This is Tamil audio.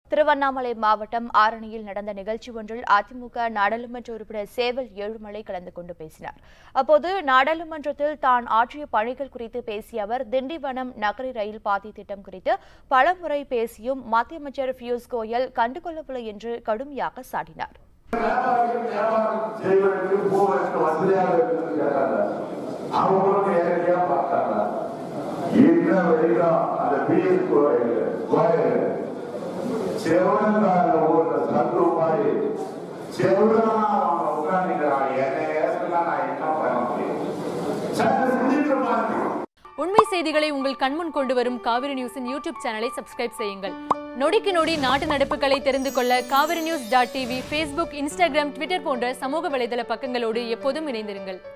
திருவண்ணாமலை மாவட்டம் ஆரணியில் நடந்த நிகழ்ச்சி ஒன்றில் அதிமுக நாடாளுமன்ற உறுப்பினர் சேவல் ஏழுமலை கலந்து கொண்டு பேசினார் அப்போது நாடாளுமன்றத்தில் தான் ஆற்றிய பணிகள் குறித்து பேசிய அவர் திண்டிவனம் நகரி ரயில் பாதை திட்டம் குறித்து பலமுறை பேசியும் மத்திய அமைச்சர் பியூஷ் கோயல் கண்டுகொள்ளவில்லை என்று கடுமையாக சாடினார் செய்வதற்கு போவதற்கு வசதியாக இருக்குன்னு கேட்டாங்க அவங்களும் நேரடியா பார்த்தாங்க இன்ன வரைக்கும் அந்த பிஎஸ் கோயில் கோயில் செவனங்கால ஊர்ல சந்து மாதிரி செவனா அவங்க உட்காந்துக்கிறாங்க என்னை ஏற்கலாம் நான் என்ன பண்ண முடியும் சற்று சிந்தித்து பாருங்க உண்மை செய்திகளை உங்கள் கண்முன் கொண்டு வரும் காவிரி நியூஸின் யூடியூப் சேனலை சப்ஸ்கிரைப் செய்யுங்கள் நொடிக்கு நொடி நாட்டு நடப்புகளை தெரிந்து கொள்ள Kaveri news dot TV Facebook Instagram Twitter போன்ற சமூக வலைதள பக்கங்களோடு எப்போதும் இணைந்திருங்கள்